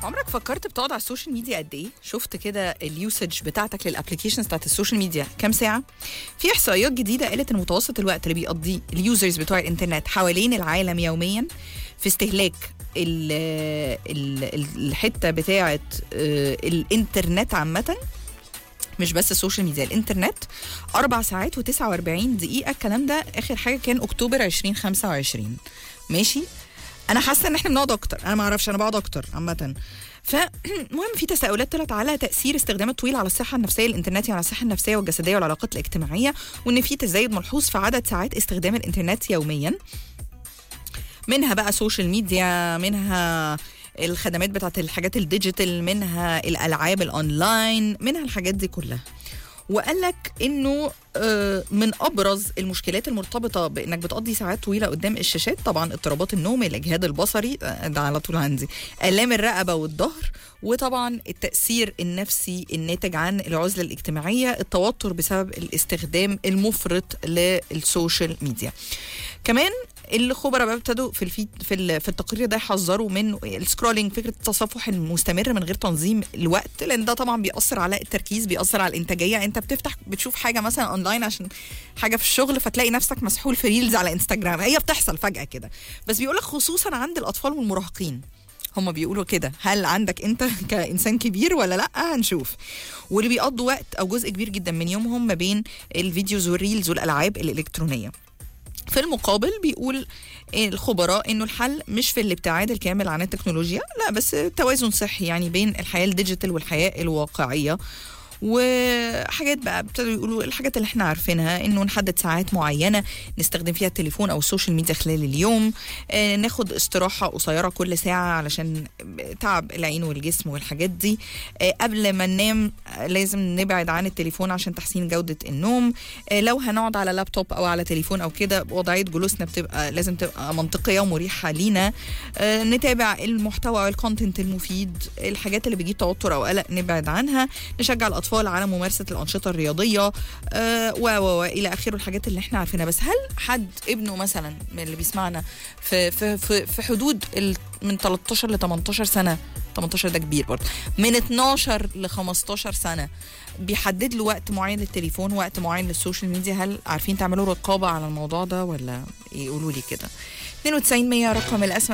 عمرك فكرت بتقعد على السوشيال ميديا قد ايه؟ شفت كده اليوسج بتاعتك للابلكيشنز بتاعت السوشيال ميديا كام ساعة؟ في احصائيات جديدة قالت ان متوسط الوقت اللي بيقضيه اليوزرز بتوع الانترنت حوالين العالم يوميا في استهلاك ال ال الحتة بتاعة آه، الانترنت عامة مش بس السوشيال ميديا الانترنت أربع ساعات و49 دقيقة الكلام ده آخر حاجة كان أكتوبر 2025 ماشي انا حاسه ان احنا بنقعد اكتر انا ما اعرفش انا بقعد اكتر عامه فالمهم في تساؤلات طلعت على تاثير استخدام الطويل على الصحه النفسيه الانترنتي على الصحه النفسيه والجسديه والعلاقات الاجتماعيه وان في تزايد ملحوظ في عدد ساعات استخدام الانترنت يوميا منها بقى سوشيال ميديا منها الخدمات بتاعت الحاجات الديجيتال منها الالعاب الاونلاين منها الحاجات دي كلها وقال لك انه آه، من ابرز المشكلات المرتبطه بانك بتقضي ساعات طويله قدام الشاشات طبعا اضطرابات النوم الاجهاد البصري آه، ده على طول عندي الام الرقبه والظهر وطبعا التاثير النفسي الناتج عن العزله الاجتماعيه التوتر بسبب الاستخدام المفرط للسوشيال ميديا كمان الخبراء بقى ابتدوا في الفيد في ال- في التقرير ده يحذروا من السكرولينج فكره التصفح المستمر من غير تنظيم الوقت لان ده طبعا بيأثر على التركيز بيأثر على الانتاجيه انت بتفتح بتشوف حاجه مثلا اونلاين عشان حاجه في الشغل فتلاقي نفسك مسحول في ريلز على انستجرام هي بتحصل فجاه كده بس بيقولك خصوصا عند الاطفال والمراهقين هم بيقولوا كده هل عندك انت كانسان كبير ولا لا هنشوف واللي بيقضوا وقت او جزء كبير جدا من يومهم ما بين الفيديوز والريلز والالعاب الالكترونيه في المقابل بيقول الخبراء انه الحل مش في الابتعاد الكامل عن التكنولوجيا لا بس توازن صحي يعني بين الحياه الديجيتال والحياه الواقعيه وحاجات بقى ابتدوا يقولوا الحاجات اللي احنا عارفينها انه نحدد ساعات معينه نستخدم فيها التليفون او السوشيال ميديا خلال اليوم آه، ناخد استراحه قصيره كل ساعه علشان تعب العين والجسم والحاجات دي آه، قبل ما ننام آه، لازم نبعد عن التليفون عشان تحسين جوده النوم آه، لو هنقعد على لابتوب او على تليفون او كده وضعيه جلوسنا بتبقى لازم تبقى منطقيه ومريحه لينا آه، نتابع المحتوى والكونتنت المفيد الحاجات اللي بتجيب توتر او قلق نبعد عنها نشجع الاطفال على ممارسه الانشطه الرياضيه آه، و و و الى اخره الحاجات اللي احنا عارفينها بس هل حد ابنه مثلا من اللي بيسمعنا في في في, في حدود ال من 13 ل 18 سنه 18 ده كبير برضه من 12 ل 15 سنه بيحدد له وقت معين للتليفون وقت معين للسوشيال ميديا هل عارفين تعملوا رقابه على الموضوع ده ولا يقولوا لي كده 92 100 رقم الاسم